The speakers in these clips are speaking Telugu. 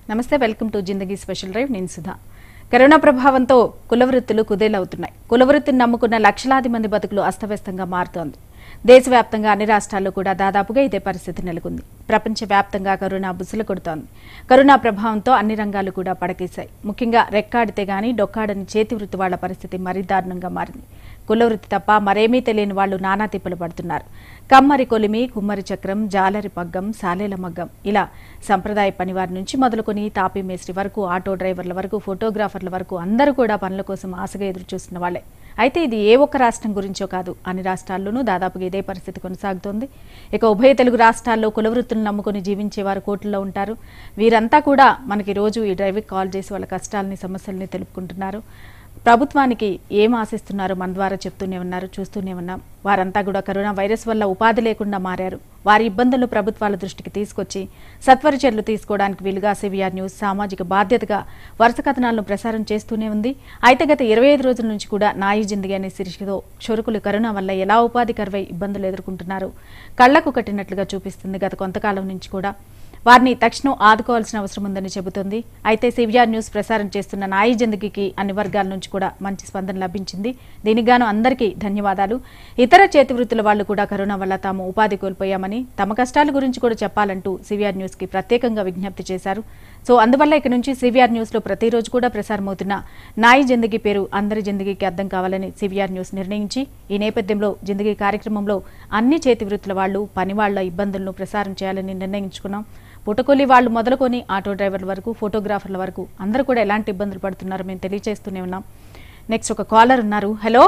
నమస్తే welcome to Zindagi special drive నేను సుధా కరోనా ప్రభావంతో కులవృత్తులు కుదేలవుతున్నాయి కులవృత్తిని నమ్ముకున్న లక్షలాది మంది బతుకులు అస్తవ్యస్తంగా మారుతోంది దేశవ్యాప్తంగా అన్ని రాష్ట్రాల్లో కూడా దాదాపుగా ఇదే పరిస్థితి నెలకొంది ప్రపంచవ్యాప్తంగా కరోనా బుసలు కొడుతోంది కరోనా ప్రభావంతో అన్ని రంగాలు కూడా పడకేశాయి ముఖ్యంగా రెక్కాడితే గాని డొక్కాడని చేతి వృత్తి వాళ్ల పరిస్థితి మరీ దారుణంగా మారింది కులవృత్తి తప్ప మరేమీ తెలియని వాళ్లు నానా తిప్పలు పడుతున్నారు కమ్మరి కొలిమి కుమ్మరి చక్రం జాలరి పగ్గం సాలేల మగ్గం ఇలా సంప్రదాయ పనివారి నుంచి మొదలుకొని తాపీ మేస్త్రి వరకు ఆటో డ్రైవర్ల వరకు ఫోటోగ్రాఫర్ల వరకు అందరూ కూడా పనుల కోసం ఆశగా ఎదురు చూస్తున్న వాళ్లే అయితే ఇది ఏ ఒక్క రాష్ట్రం గురించో కాదు అన్ని రాష్ట్రాల్లోనూ దాదాపుగా ఇదే పరిస్థితి కొనసాగుతోంది ఇక ఉభయ తెలుగు రాష్ట్రాల్లో కులవృత్తులను నమ్ముకొని జీవించేవారు కోట్లలో ఉంటారు వీరంతా కూడా మనకి రోజు ఈ డ్రైవింగ్ కాల్ చేసి వాళ్ళ కష్టాలని సమస్యల్ని తెలుపుకుంటున్నారు ప్రభుత్వానికి ఏం ఆశిస్తున్నారో మన ద్వారా చెప్తూనే ఉన్నారు చూస్తూనే ఉన్నాం వారంతా కూడా కరోనా వైరస్ వల్ల ఉపాధి లేకుండా మారారు వారి ఇబ్బందులు ప్రభుత్వాల దృష్టికి తీసుకొచ్చి సత్వర చర్యలు తీసుకోవడానికి వీలుగా సివిఆర్ న్యూస్ సామాజిక బాధ్యతగా వరుస కథనాలను ప్రసారం చేస్తూనే ఉంది అయితే గత ఇరవై ఐదు రోజుల నుంచి కూడా నాయి జిందగీ అనే శీర్షికతో క్షురకులు కరోనా వల్ల ఎలా ఉపాధి కరువై ఇబ్బందులు ఎదుర్కొంటున్నారు కళ్లకు కట్టినట్లుగా చూపిస్తుంది గత కొంతకాలం నుంచి కూడా వారిని తక్షణం ఆదుకోవాల్సిన అవసరం ఉందని చెబుతోంది అయితే సివిఆర్ న్యూస్ ప్రసారం చేస్తున్న నాయి జిందగీకి అన్ని వర్గాల నుంచి కూడా మంచి స్పందన లభించింది దీనికి గాను అందరికీ ధన్యవాదాలు ఇతర చేతి వృత్తుల వాళ్ళు కూడా కరోనా వల్ల తాము ఉపాధి కోల్పోయామని తమ కష్టాల గురించి కూడా చెప్పాలంటూ సివిఆర్ న్యూస్ కి ప్రత్యేకంగా విజ్ఞప్తి చేశారు సో అందువల్ల ఇక నుంచి సివిఆర్ న్యూస్ లో ప్రతిరోజు కూడా ప్రసారమవుతున్న నాయి జిందగీ పేరు అందరి జిందగీకి అర్థం కావాలని సివిఆర్ న్యూస్ నిర్ణయించి ఈ నేపథ్యంలో జిందగీ కార్యక్రమంలో అన్ని చేతి వృత్తుల వాళ్ళు పని వాళ్ళ ఇబ్బందులను ప్రసారం చేయాలని నిర్ణయించుకున్నాం పుటకొలి వాళ్ళు మొదలుకొని ఆటో డ్రైవర్ల వరకు ఫోటోగ్రాఫర్ల వరకు అందరూ కూడా ఎలాంటి ఇబ్బందులు పడుతున్నారో మేము తెలియజేస్తూనే ఉన్నాం నెక్స్ట్ ఒక కాలర్ ఉన్నారు హలో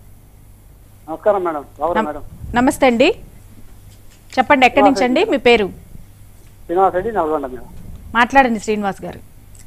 నమస్కారం మేడం ఎవరు మేడం నమస్తే అండి చెప్పండి ఎక్కడి నుంచి అండి మీ పేరు శ్రీనివాస్ రెడ్డి నల్గొండ మేడం మాట్లాడండి శ్రీనివాస్ గారు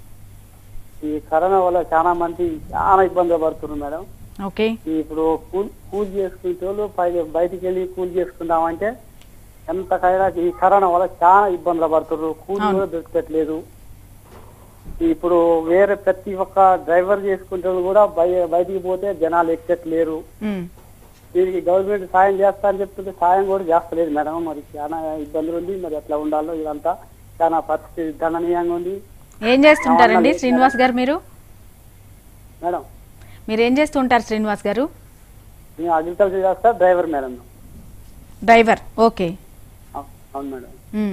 ఈ కరోనా వల్ల చాలా మంది చాలా ఇబ్బందులు పడుతున్నారు మేడం ఓకే ఈ ఇప్పుడు కూల్ కూల్ చేసుకునే వాళ్ళు పై బయటికి వెళ్ళి కూల్ చేసుకుందామంటే ఎంతకైనా ఈ కరోనా వల్ల చాలా ఇబ్బందులు పడుతున్నారు కూలి కూడా దొరకట్లేదు ఇప్పుడు వేరే ప్రతి ఒక్క డ్రైవర్ చేసుకుంటే వాళ్ళు కూడా బయ బయటికి పోతే జనాలు ఎక్కట్లేరు ఉమ్, దీనికి గవర్నమెంట్ సాయం చేస్తా అని చెప్తుంటే సాయం కూడా చేస్తలేదు మేడం మరి చాలా ఇబ్బందులు ఉంది మరి ఎట్లా ఉండాలో ఇదంతా చాలా పరిస్థితి దణనీయంగా ఉంది ఏం చేస్తుంటారండి శ్రీనివాస్ గారు మీరు మేడం మీరు ఏం చేస్తుంటారు శ్రీనివాస్ గారు నేను అగ్రికల్చర్ చేస్తా డ్రైవర్ మేడం డ్రైవర్ ఓకే అవు- అవును మేడం ఉమ్,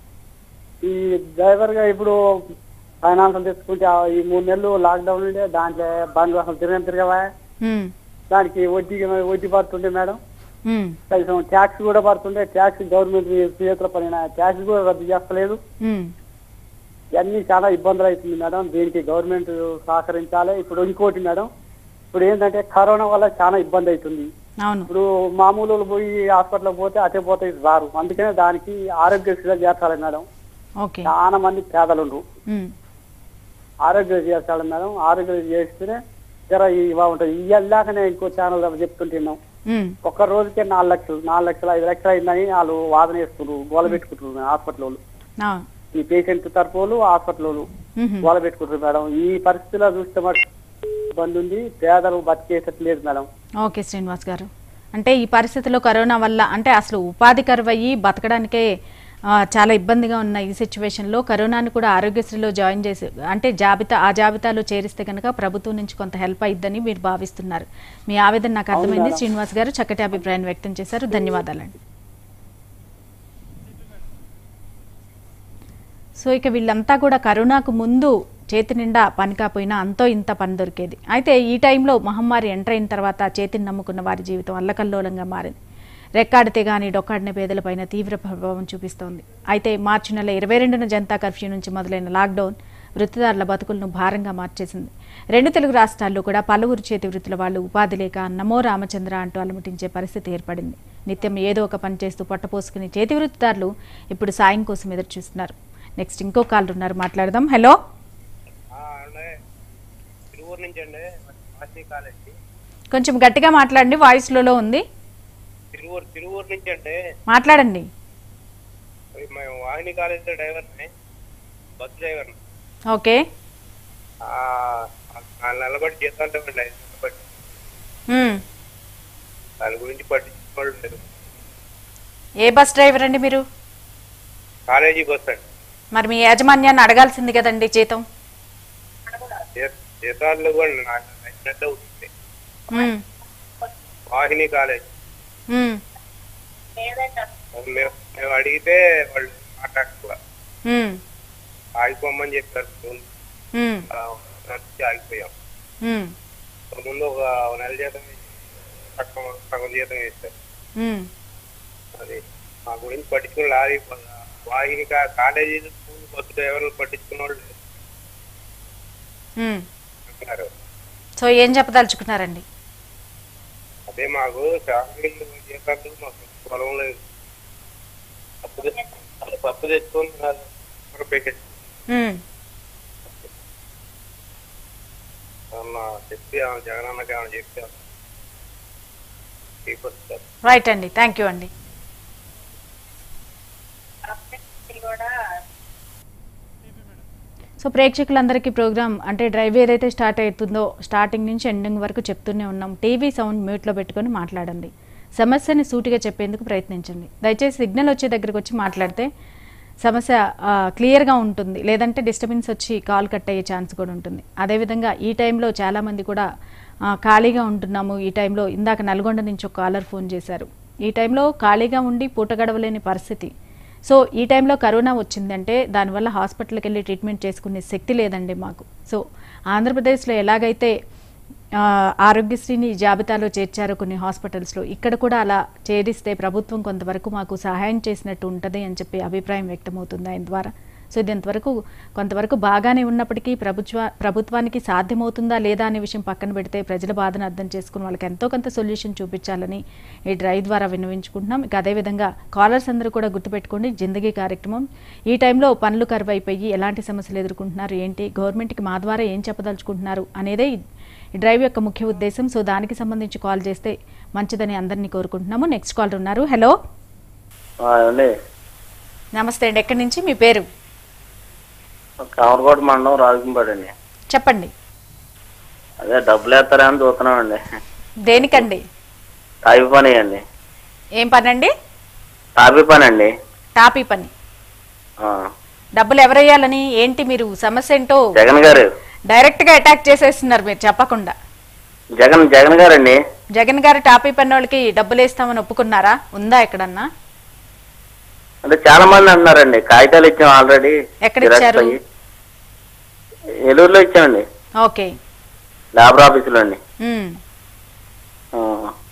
ఈ డ్రైవర్ గా ఇప్పుడు ఫైనాన్స్ తెచ్చుకుంటే ఆ ఈ మూడు నెలలు లాక్డౌన్ ఉండే దాంట్లో బండ్లు అసలు తిరగని తిరగవా ఉమ్, దానికి వడ్డీ వడ్డీ పడుతుండే మేడం ఉమ్, కనీసం ట్యాక్స్ కూడా పడుతుండే ట్యాక్స్ గవర్నమెంట్ చేతుల పైన ట్యాక్స్ కూడా రద్దు చేస్తలేదు ఉమ్, ఇవన్నీ చాలా ఇబ్బందులు అవుతుంది మేడం దీనికి గవర్నమెంట్ సహకరించాలి ఇప్పుడు ఇంకోటి మేడం ఇప్పుడు ఏంటంటే కరోనా వల్ల చాలా ఇబ్బంది అవుతుంది అవును ఇప్పుడు మామూలు వాళ్ళు పోయి హాస్పిటల్ పోతే అటే పోతే ఇటు రారు అందుకనే దానికి ఆరోగ్యశ్రీ చేర్చాలి మేడం ఓకే చాలా మంది పేదలు ఉండ్రు. ఉమ్, ఆరోగ్యశ్రీ చేర్చాలి మేడం ఆరోగ్యశ్రీ చేస్తేనే జర ఇవా ఉంటుంది ఇయ్యాకనే ఇంకో ఛానల్ చెప్తుంటున్నాం ఉమ్, ఒక్క రోజుకే నాలుగు లక్షలు నాలుగు లక్షలు ఐదు లక్షలు అయిందని వాళ్ళు వాదన చేస్తున్నారు గోల పెట్టుకుంటున్నారు హాస్పిటల్ వాళ్ళు అవును ఈ పేషెంట్ తరపు వాళ్ళు హాస్పిటల్ వాళ్ళు ఉహు, గోల పెట్టుకుంటారు మేడం ఈ పరిస్థితిలో చూస్తే మరి ఇబ్బంది ఉంది పేదలు బతికేటట్టు లేదు మేడం ఓకే శ్రీనివాస్ గారు అంటే ఈ పరిస్థితిలో కరోనా వల్ల అంటే అసలు ఉపాధి కరువయ్యి బతకడానికే ఆ, చాలా ఇబ్బందిగా ఉన్న ఈ సిచ్యువేషన్లో కరోనాను కూడా ఆరోగ్యశ్రీలో జాయిన్ చేసి అంటే జాబితా ఆ జాబితాలో చేరిస్తే కనుక ప్రభుత్వం నుంచి కొంత హెల్ప్ అయిద్దని మీరు భావిస్తున్నారు మీ ఆవేదన నాకు అర్థమైంది శ్రీనివాస్ గారు చక్కటి అభిప్రాయం వ్యక్తం చేశారు ధన్యవాదాలండి సో ఇక వీళ్ళంతా కూడా కరోనాకు ముందు చేతి నిండా పని కాపోయినా అంతో ఇంత పని దొరికేది అయితే ఈ టైంలో మహమ్మారి ఎంటర్ అయిన తర్వాత చేతిని నమ్ముకున్న వారి జీవితం అల్లకల్లోలంగా మారింది రెక్కాడితే గాని డొక్కాడిన పేదలపైన తీవ్ర ప్రభావం చూపిస్తోంది అయితే మార్చి నెల ఇరవై రెండున జనతా కర్ఫ్యూ నుంచి మొదలైన లాక్డౌన్ వృత్తిదారుల బతుకులను భారంగా మార్చేసింది రెండు తెలుగు రాష్ట్రాల్లో కూడా పలువురు చేతి వృత్తుల వాళ్ళు ఉపాధి లేక నమో రామచంద్ర అంటూ అలమటించే పరిస్థితి ఏర్పడింది నిత్యం ఏదో ఒక పని చేస్తూ పొట్టపోసుకుని చేతి వృత్తిదారులు ఇప్పుడు సాయం కోసం ఎదురు చూస్తున్నారు నెక్స్ట్ ఇంకో కాల్ ఉన్నారు మాట్లాడదాం హలో ఆ, అంటే తిరువూరు నుంచి అండి మాసి కాలేజీ కొంచెం గట్టిగా మాట్లాడండి వాయిస్ లో ఉంది తిరువూరు తిరువూరు నుంచి అంటే మాట్లాడండి మేము వాహిని కాలేజ్ డ్రైవర్ని బస్ డ్రైవర్ని ఓకే నాలుగు నెలల బట్టి జీతాలు ఇవ్వండి ఐదు నెలల బట్టి ఉమ్. దాని గురించి పట్టించుకోవడం లేదు ఏ బస్ డ్రైవర్ అండి మీరు కాలేజీ బస్ అండి మరి మీ యాజమాన్యాన్ని అడగాల్సింది కదండి జీతం జీ- జీతాలు కూడా నాకు నచ్చినట్టు అవుతుంది ఉమ్, వాహిని కాలేజ్ ఉమ్, మేము మేము అడిగితే వాళ్ళు మాట్లాడుకోవాలి ఉమ్, ఆగిపోమని చెప్పారు ఉమ్, ఆ, నడిచి ఆగిపోయాం ఉమ్, ముందు ఒక నెల జీతం వేసి సగం సగం జీతం వేస్తారు ఉమ్. అది మా గురించి పట్టించుకుని లారీ వాహిని కా- కాలేజీలు స్కూల్ బస్సు డ్రైవర్లు పట్టించుకున్న వాళ్ళు లేరు ఉమ్. అంటున్నారు సో ఏం చెప్పదలుచుకున్నారండి అదే మాకు శాలరీలు జీతాలు మాకు పొలం లేదు అప్పు తె- అప్పు తెచ్చుకొని ఒక ప్యాకెట్ ఉమ్, ఏమన్నా చెప్పి ఆమె జగనన్నకి ఏమైనా చెప్పి తీసుకొస్తారు రైట్ అండి థ్యాంక్ యూ అండి సో ప్రేక్షకులందరికీ ప్రోగ్రామ్ అంటే డ్రైవ్ ఏదైతే స్టార్ట్ అవుతుందో స్టార్టింగ్ నుంచి ఎండింగ్ వరకు చెప్తూనే ఉన్నాం టీవీ సౌండ్ మ్యూట్లో పెట్టుకొని మాట్లాడండి సమస్యని సూటిగా చెప్పేందుకు ప్రయత్నించండి దయచేసి సిగ్నల్ వచ్చే దగ్గరకు వచ్చి మాట్లాడితే సమస్య ఆ, క్లియర్గా ఉంటుంది లేదంటే డిస్టర్బెన్స్ వచ్చి కాల్ కట్ అయ్యే ఛాన్స్ కూడా ఉంటుంది అదేవిధంగా ఈ టైంలో చాలామంది కూడా ఆ, ఖాళీగా ఉంటున్నాము ఈ టైంలో ఇందాక నల్గొండ నుంచి ఒక కాలర్ ఫోన్ చేశారు ఈ టైంలో ఖాళీగా ఉండి పూట గడవలేని పరిస్థితి సో ఈ టైంలో కరోనా వచ్చిందంటే దానివల్ల హాస్పిటల్కి వెళ్ళి ట్రీట్మెంట్ చేసుకునే శక్తి లేదండి మాకు సో ఆంధ్రప్రదేశ్లో ఎలాగైతే ఆ, ఆరోగ్యశ్రీని జాబితాలో చేర్చారు కొన్ని హాస్పిటల్స్లో ఇక్కడ కూడా అలా చేరిస్తే ప్రభుత్వం కొంతవరకు మాకు సహాయం చేసినట్టు ఉంటుంది అని చెప్పి అభిప్రాయం వ్యక్తమవుతుంది ఆయన ద్వారా సో ఇది ఇంతవరకు కొంతవరకు బాగానే ఉన్నప్పటికీ ప్రభుత్వ ప్రభుత్వానికి సాధ్యమవుతుందా లేదా అనే విషయం పక్కన పెడితే ప్రజల బాధను అర్థం చేసుకుని వాళ్ళకి ఎంతో కొంత సొల్యూషన్ చూపించాలని ఈ డ్రైవ్ ద్వారా విన్నవించుకుంటున్నాం ఇక అదేవిధంగా కాలర్స్ అందరూ కూడా గుర్తుపెట్టుకోండి జిందగీ కార్యక్రమం ఈ టైంలో పనులు కరువైపోయి ఎలాంటి సమస్యలు ఎదుర్కొంటున్నారు ఏంటి గవర్నమెంట్కి మా ద్వారా ఏం చెప్పదలుచుకుంటున్నారు అనేదే ఈ- ఈ డ్రైవ్ యొక్క ముఖ్య ఉద్దేశం సో దానికి సంబంధించి కాల్ చేస్తే మంచిదని అందరినీ కోరుకుంటున్నాము నెక్స్ట్ కాల్ ఉన్నారు హలో అండి నమస్తే అండి ఎక్కడి నుంచి మీ పేరు కామరకోట మండలం రాజుకుంపాడు అండి చెప్పండి అదే డబ్బులు వేస్తారని చూస్తున్నామండి దేనికండి తాపి పని అండి ఏం పని అండి తాపి పని అండి టాపీ పని ఆ. డబ్బులు ఎవరేయాలని ఏంటి మీరు సమస్య ఏంటో జగన్ గారు డైరెక్ట్ గా అటాక్ చేసేస్తున్నారు మీరు చెప్పకుండా జగన్ జగన్ గారండి జగన్ గారు టాపీ పని వాళ్ళకి డబ్బులు వేస్తామని ఒప్పుకున్నారా ఉందా ఎక్కడన్నా అంటే చాలా మంది అంటున్నారండి కాగితాలు ఇచ్చాం ఆల్రెడీ ఎక్కడ జిరాక్స్ ఇచ్చారు? అయ్యి. ఏలూరులో ఇచ్చామండి ఓకే లేబర్ ఆఫీసులో అండి ఉమ్. ఆ.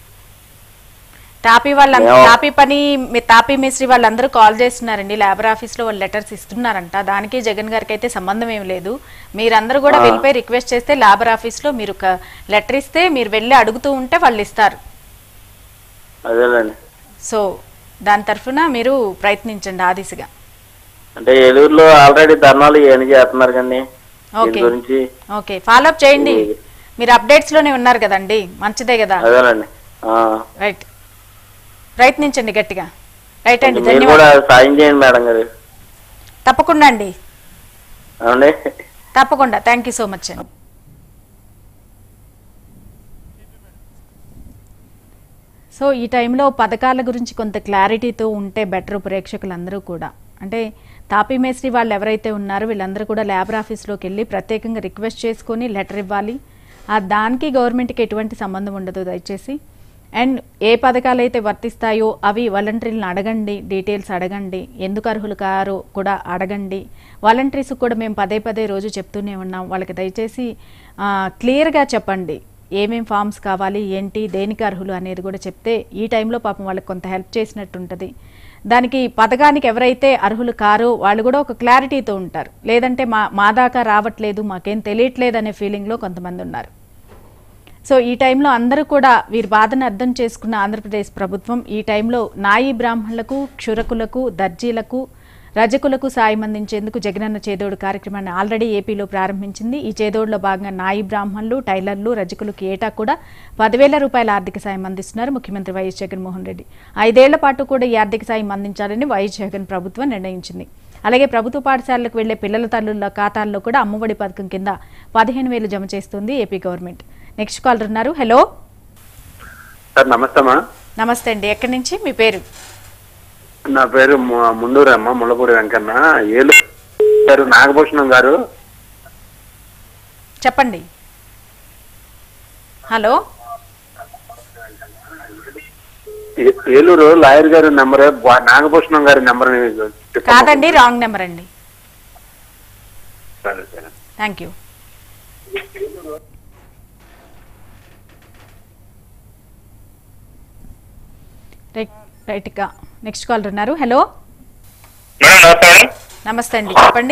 టాపీ వాళ్ళ మేము- టాపీ పని మీ తాపీ మిస్త్రీ వాళ్ళందరూ కాల్ చేస్తున్నారండి లేబర్ ఆఫీస్ లో వాళ్ళు లెటర్స్ ఇస్తున్నారంట దానికి జగన్ గారికి అయితే సంబంధం ఏం లేదు మీరందరూ కూడా వెళ్ళిపోయి రిక్వెస్ట్ చేస్తే లేబర్ ఆఫీస్ లో మీరు ఒక లెటర్ ఇస్తే మీరు వెళ్ళి అడుగుతూ ఉంటే వాళ్ళు ఇస్తారు అదేలేండి సో దాని తరఫున మీరు ప్రయత్నించండి ఆ దిశగా అంటే ఏలూరులో ఆల్రెడీ ధర్నాలు ఏమి చేస్తున్నారు కండి ఓకే దీని గురించి ఓకే ఫాలో అప్ చేయండి మీరు అప్డేట్స్ లోనే ఉన్నారు కదండి మంచిదే కదా అదేలేండి ఆ. రైట్ ప్రయత్నించండి గట్టిగా రైట్ అండి మీరు ధన్యవాదాలు కూడా సాయం చేయండి మేడం గారు తప్పకుండా అండి అవునండి తప్పకుండా థ్యాంక్ యూ సో మచ్ అండి సో ఈ టైంలో పథకాల గురించి కొంత క్లారిటీతో ఉంటే బెటర్ ప్రేక్షకులందరూ కూడా అంటే తాపీ మేస్త్రి వాళ్ళు ఎవరైతే ఉన్నారో వీళ్ళందరూ కూడా లేబర్ ఆఫీస్లోకి వెళ్ళి ప్రత్యేకంగా రిక్వెస్ట్ చేసుకొని లెటర్ ఇవ్వాలి ఆ దానికి గవర్నమెంట్కి ఎటువంటి సంబంధం ఉండదు దయచేసి అండ్ ఏ పథకాలు అయితే వర్తిస్తాయో అవి వాలంటీర్లను అడగండి డీటెయిల్స్ అడగండి ఎందుకు అర్హులు కారో కూడా అడగండి వాలంటీర్స్ కూడా మేము పదే పదే రోజు చెప్తూనే ఉన్నాం వాళ్ళకి దయచేసి క్లియర్గా చెప్పండి ఏమేం ఫామ్స్ కావాలి ఏంటి దేనికి అర్హులు అనేది కూడా చెప్తే ఈ టైంలో పాపం వాళ్ళకి కొంత హెల్ప్ చేసినట్టు ఉంటుంది దానికి పథకానికి ఎవరైతే అర్హులు కారో వాళ్ళు కూడా ఒక క్లారిటీతో ఉంటారు లేదంటే మా మా దాకా రావట్లేదు మాకేం తెలియట్లేదు అనే ఫీలింగ్లో కొంతమంది ఉన్నారు సో ఈ టైంలో అందరూ కూడా వీరి బాధను అర్థం చేసుకున్న ఆంధ్రప్రదేశ్ ప్రభుత్వం ఈ టైంలో నాయి బ్రాహ్మణులకు క్షురకులకు దర్జీలకు రజకులకు సాయం అందించేందుకు జగనన్న చేదోడు కార్యక్రమాన్ని ఆల్రెడీ ఏపీలో ప్రారంభించింది ఈ చేదోడులో భాగంగా నాయి బ్రాహ్మణులు టైలర్లు రజకులకు ఏటా కూడా పదివేల రూపాయల ఆర్థిక సాయం అందిస్తున్నారు ముఖ్యమంత్రి వైఎస్ జగన్మోహన్ రెడ్డి ఐదేళ్ల పాటు కూడా ఈ ఆర్థిక సాయం అందించాలని వైఎస్ జగన్ ప్రభుత్వం నిర్ణయించింది అలాగే ప్రభుత్వ పాఠశాలలకు వెళ్లే పిల్లల తల్లుల ఖాతాల్లో కూడా అమ్మఒడి పథకం కింద పదిహేను వేలు జమ చేస్తుంది ఏపీ గవర్నమెంట్ నెక్స్ట్ కాలర్ ఉన్నారు హలో సార్ నమస్తే అమ్మా నమస్తే అండి ఎక్కడి నుంచి మీ పేరు నా పేరు ము- ముండూరు అమ్మ ముళ్ళపూడి వెంకన్న ఏలూరు గారు నాగభూషణం గారు చెప్పండి హలో ఏ- ఏలూరు లాయర్ గారి నెంబర్ నాగభూషణం గారి నెంబర్ కాదండి రాంగ్ నెంబర్ అండి సరే సరే థ్యాంక్ యూ రైట్ రైట్గా నెక్స్ట్ కాల్ ఉన్నారు హలో మేడం నమస్తే మేడం నమస్తే అండి చెప్పండి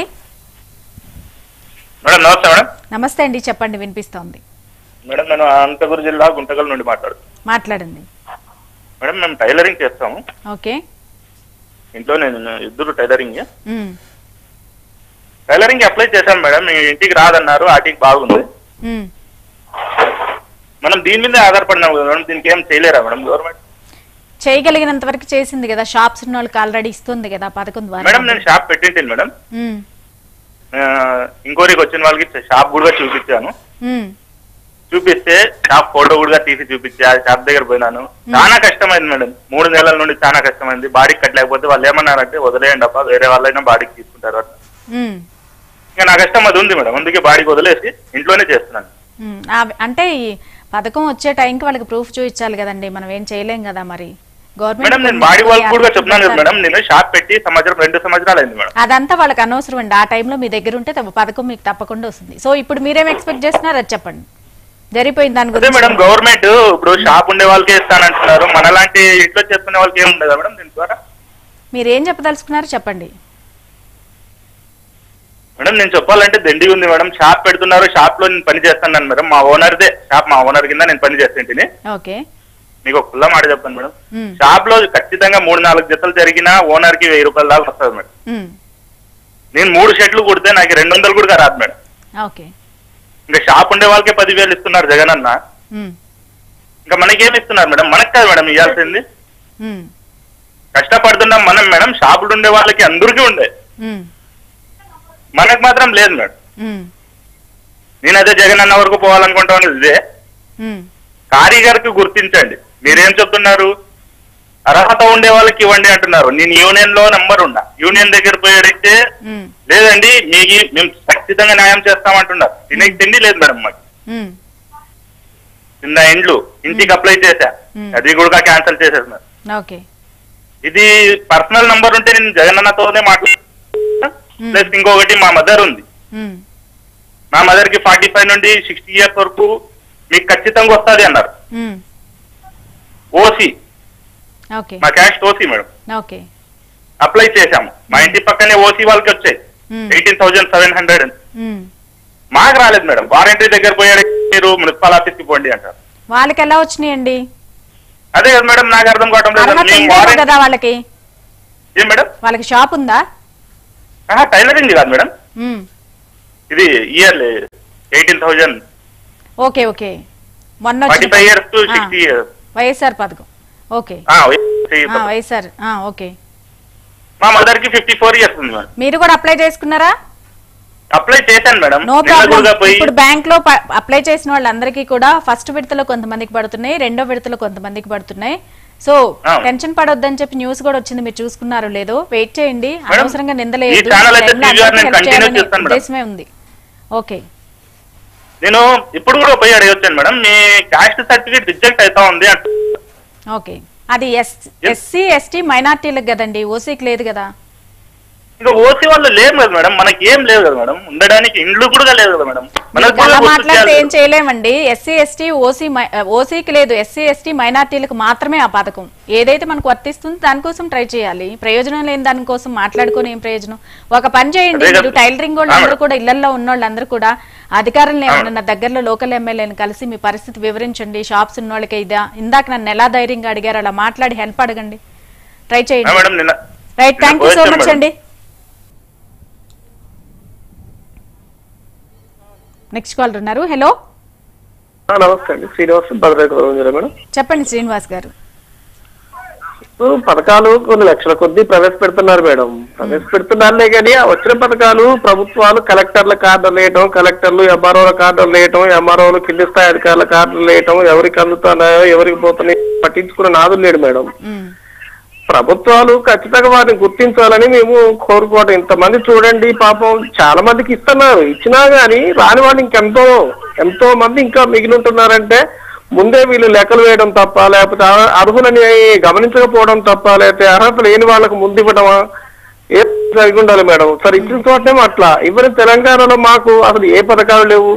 మేడం నమస్తే మేడం నమస్తే అండి చెప్పండి వినిపిస్తోంది మేడం నేను అనంతపురం జిల్లా గుంటకల్ నుండి మాట్లాడుతున్నాను మాట్లాడండి మేడం మేము టైలరింగ్ చేస్తాము ఓకే ఇంట్లో నేను ఇద్దరు టైలరింగ్ ఉమ్, టైలరింగ్ అప్లై చేశాను మేడం మీ ఇంటికి రాదన్నారు ఆటికి బాగుంది ఉమ్. మనం దీని మీద ఆధారపడినాం కదా మేడం దీనికి ఏం చేయలేరా మేడం గవర్నమెంట్ చేయగలిగినంత వరకు చేసింది కదా షాప్స్ ఉన్న వాళ్ళకి ఆల్రెడీ ఇస్తుంది కదా పథకం ద్వారా మేడం నేను షాప్ పెట్టింటాను మేడం ఉమ్, ఆ, ఇంకోరికి వచ్చిన వాళ్ళకి షాప్ కూడా చూపించాను ఉమ్, చూపిస్తే షాప్ ఫోటో కూడా తీసి చూపించా షాప్ దగ్గర పోయినాను చాలా కష్టమైంది మేడం మూడు నెలల నుండి చాలా కష్టమైంది బాడీకి కట్టలేకపోతే వాళ్ళు ఏమన్నారంటే వదిలేయండి అప్ప వేరే వాళ్ళైనా బాడీకి తీసుకుంటారు అట్లా ఉమ్, ఇంకా నా కష్టం అది ఉంది మేడం అందుకే బాడీకి వదిలేసి ఇంట్లోనే చేస్తున్నాను ఉమ్. ఆ- అంటే ఈ పథకం వచ్చే టైంకి వాళ్ళకి ప్రూఫ్ చూపించాలి కదండి మనం ఏం చేయలేం కదా మరి మేడం నేను బాడీ వాళ్ళకి కూడా చెప్తున్నాను కదా మేడం నేను షాప్ పెట్టి సంవత్సరం రెండు సంవత్సరాలు అయింది మేడం అదంతా వాళ్ళకి అనవసరం అండి ఆ టైంలో మీ దగ్గర ఉంటే తప్ప- పథకం మీకు తప్పకుండా వస్తుంది సో ఇప్పుడు మీరేం ఎక్స్పెక్ట్ చేస్తున్నారు అది చెప్పండి జరిగిపోయింది దాని అదే గురించి మేడం గవర్నమెంట్ ఇప్పుడు షాప్ ఉండే వాళ్ళకే ఇస్తానంటున్నారు మనలాంటి ఇంట్లో చేసుకునే వాళ్ళకి ఏం ఉండదా మేడం దీని ద్వారా మీరు ఏం చెప్పదలుచుకున్నారు చెప్పండి మేడం నేను చెప్పాలంటే దండి ఉంది మేడం షాప్ పెడుతున్నారు షాప్ లో నేను పని చేస్తాను మేడం మా ఓనర్దే షాప్ మా ఓనర్ కింద నేను పని చేస్తుంటిని ఓకే మీకు ఒక కుల్ల మాట చెప్తాను మేడం ఉమ్, షాప్ లో ఖచ్చితంగా మూడు నాలుగు జతలు జరిగినా ఓనర్ కి వెయ్యి రూపాయల దాకా వస్తుంది మేడం ఉమ్, నేను మూడు షర్ట్లు కుడితే నాకు రెండు వందలు కూడా రాదు మేడం ఓకే ఇంకా షాప్ ఉండే వాళ్ళకే పదివేలు ఇస్తున్నారు జగన్ అన్న ఉమ్, ఇంకా మనకేమి ఇస్తున్నారు మేడం మనకు కాదు మేడం ఇవ్వాల్సింది ఉమ్, కష్టపడుతున్నాం మనం మేడం షాపులు ఉండే వాళ్ళకి అందరికీ ఉండే ఉమ్, మనకు మాత్రం లేదు మేడం ఉమ్, నేను అదే జగన్ అన్న వరకు పోవాలనుకుంటాను ఇదే ఉమ్, కారీగర్కి గుర్తించండి మీరేం చెప్తున్నారు అర్హత ఉండే వాళ్ళకి ఇవ్వండి అంటున్నారు నేను యూనియన్ లో నంబర్ ఉన్నా యూనియన్ దగ్గర పోయి అడిగితే ఉమ్, లేదండి మీకు మేము ఖచ్చితంగా న్యాయం చేస్తామంటున్నారు తినే తిండి లేదు మేడం మాకు ఉమ్, చిన్న ఇండ్లు ఇంటికి అప్లై చేశా Hmm. అది కూడా క్యాన్సిల్ చేసేస్తున్నారు ఓకే ఇది పర్సనల్ నంబర్ ఉంటే నేను జగన్ అన్నతోనే మాట్లాడుతున్నా Hmm. ప్లస్ ఇంకొకటి మా మదర్ ఉంది ఉమ్, మా మదర్ కి ఫార్టీ ఫైవ్ నుండి సిక్స్టీ ఇయర్స్ వరకు మీకు ఖచ్చితంగా వస్తుంది అన్నారు ఉమ్, ఓసీ ఓకే మా caste OC madam okay apply చేశాము మా ఇంటి పక్కనే ఓసీ వాళ్ళకి వచ్చాయి um, eighteen thousand seven hundred um. మాకు రాలేదు మేడం వారంటీ దగ్గర పోయాడు మీరు మున్సిపల్ ఆఫీస్ కి పోండి అంటారు వాళ్ళకి ఎలా వచ్చినాయండి అదే కదా మేడం నాకు అర్థం కావడం లేదు అర్హత మేము ఉందేమో వారంటీ కదా వాళ్ళకి ఏం మేడం వాళ్ళకి షాప్ ఉందా ఆహా, టైలరింగ్ కాదు మేడం ఉమ్, ఇది yearly eighteen thousand okay okay మొన్న ఫార్టీ వచ్చిన- ఫైవ్ ఇయర్స్ టు ఆ, సిక్స్టీ ఇయర్స్ వైఎస్ఆర్ పథకం ఓకే ఆ, వైఎస్ఆర్ ఆ, ఓకే మా మదర్ కి ఫిఫ్టీ ఫోర్ ఇయర్స్ ఉంది మేడం మీరు కూడా అప్లై చేసుకున్నారా అప్లై చేశాను మేడం నో నిన్న ప్రాబ్లం కూడా పోయి ఇప్పుడు బ్యాంక్ లో ప- అప్లై చేసిన వాళ్ళందరికీ కూడా ఫస్ట్ విడతలో కొంతమందికి పడుతున్నాయి రెండో విడతలో కొంతమందికి పడుతున్నాయి సో ఆ. టెన్షన్ పడొద్దని చెప్పి న్యూస్ కూడా వచ్చింది మీరు చూసుకున్నారో లేదో వెయిట్ చేయండి మేడం, అనవసరంగా నిందలేదు ఈ ఛానల్ అయితే TVR నేను continue చేస్తాను మేడం. ఉద్దేశమే ఉంది ఓకే నేను ఇప్పుడు కూడా పోయి అడగొచ్చాను మేడం మీ కాస్ట్ సర్టిఫికేట్ రిజెక్ట్ అవుతా ఉంది అంట ఓకే అది ఎస్ ఎస్సీ ఎస్టీ మైనార్టీలకు కదండి ఓసీకి లేదు కదా ఇంకా ఓసీ వాళ్ళు లేరు కదా మేడం మనకి ఏం లేదు కదా మేడం ఉండడానికి ఇండ్లు కూడా లేదు కదా మేడం మనకు మీకు అలా కూడా మాట్లాడితే గుర్తు ఏం చేయలేమండి ఎస్సీ ఎస్టీ ఓసీ ఓసీకి లేదు ఎస్సీ ఎస్టీ మైనార్టీలకు మాత్రమే ఆ పథకం ఏదైతే మనకు వర్తిస్తుందో దానికోసం ట్రై చేయాలి ప్రయోజనం లేని దానికోసం మాట్లాడుకొని ఏం ప్రయోజనం ఒక పని చేయండి అదే కదా. మీరు టైలరింగ్ వాళ్ళు ఆ, అందరూ మేడం. కూడా ఇళ్లలో ఉన్న వాళ్ళందరూ కూడా అధికారులను ఆ, ఏమన్నా దగ్గరలో లోకల్ ఎమ్మెల్యేని కలిసి మీ పరిస్థితి వివరించండి షాప్స్ ఉన్న వాళ్ళకి ఇదా ఇందాక నన్ను ఎలా ధైర్యంగా అడిగారు అలా మాట్లాడి హెల్ప్ అడగండి ట్రై ఆ, చేయండి మేడం నిన్న రైట్ థ్యాంక్ యూ సో పోయొచ్చాను మచ్ మేడం. అండి నెక్స్ట్ కాల్ ఉన్నారు హలో నమస్తే అండి శ్రీనివాస్ భద్రాద్రి మేడం చెప్పండి శ్రీనివాస్ గారు ఇప్పుడు పథకాలు కొన్ని లక్షల కొద్దీ ప్రవేశపెడుతున్నారు మేడం ప్రవేశపెడుతున్నారులే కానీ ఆ వచ్చిన పథకాలు ప్రభుత్వాలు కలెక్టర్ల కార్డులు వేయటం కలెక్టర్లు ఎంఆర్ఓల కార్డులు వేయటం ఎంఆర్ఓలు కింది స్థాయి అధికారుల కార్డులు వేయటం ఎవరికి అందుతున్నాయో ఎవరికి పోతున్నాయో పట్టించుకున్న నాదులు లేడు మేడం ఉమ్, ప్రభుత్వాలు ఖచ్చితంగా వారిని గుర్తించాలని మేము కోరుకోవడం ఇంతమంది చూడండి పాపం చాలా మందికి ఇస్తున్నారు ఇచ్చినా గానీ రాని వాళ్ళు ఇంకెంతో ఎంతో మంది ఇంకా మిగిలి ఉంటున్నారంటే ముందే వీళ్ళు లెక్కలు వేయడం తప్ప లేకపోతే అర్- అర్హులని గమనించకపోవడం తప్ప లేకపోతే అర్హత లేని వాళ్ళకు ముందు ఇవ్వడమా ఏ జరిగి ఉండాలి మేడం సరే ఇచ్చిన చోటనేమో అట్లా ఇవన్నీ తెలంగాణలో మాకు అసలు ఏ పథకాలు లేవు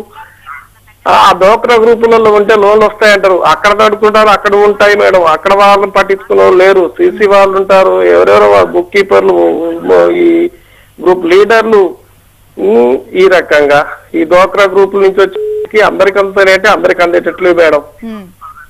ఆ డోక్రా గ్రూపులలో ఉంటే లోన్లు వస్తాయంటారు అక్కడ నడుకుంటారు అక్కడ ఉంటాయి మేడం అక్కడ వాళ్ళని పట్టించుకునే వాళ్ళు లేరు సీసీ వాళ్ళు ఉంటారు ఎవరెవరో బుక్ కీపర్లు ఈ గ్రూప్ లీడర్లు ఉమ్, ఈ రకంగా ఈ డోక్రా గ్రూపుల నుంచి వచ్చి అందరికి అందుతాయంటే అందరికి అందేటట్లు మేడం ఉమ్,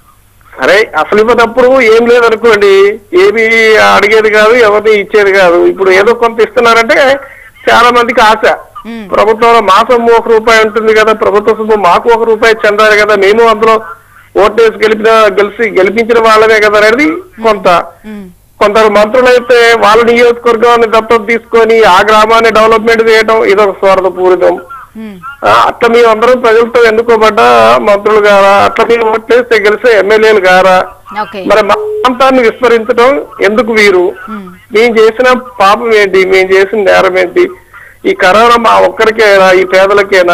సరే అసలు ఇవ్వనప్పుడు ఏం లేదనుకోండి ఏమి అడిగేది కాదు ఎవరిని ఇచ్చేది కాదు ఇప్పుడు ఏదో కొంత ఇస్తున్నారంటే చాలా మందికి ఆశ ఉమ్, ప్రభుత్వంలో మాసం ఒక రూపాయి ఉంటుంది కదా ప్రభుత్వ సొమ్ము మాకు ఒక రూపాయి చెందాలి కదా మేము అందులో ఓటేసి గెలిపిన గెలిచి గెలిపించిన వాళ్ళమే కదా అనేది కొంత ఉమ్, కొందరు మంత్రులు అయితే వాళ్ళ నియోజకవర్గాన్ని దత్తత తీసుకొని ఆ గ్రామాన్ని డెవలప్మెంట్ చేయడం ఇదొక స్వార్థ పూరితం ఉమ్, ఆ, అట్లా మేము అందరం ప్రజలతో ఎన్నుకోబడ్డ మంత్రులు గారా అట్లా మేము ఓట్లేస్తే గెలిచే ఎమ్మెల్యేలు గారా ఓకే మరి మా ప్రాంతాన్ని విస్మరించడం ఎందుకు వీరు ఉమ్, మేము చేసిన పాపం ఏంటి మేము చేసిన నేరం ఏంటి ఈ కరోనా మా ఒక్కరికేనా ఈ పేదలకేనా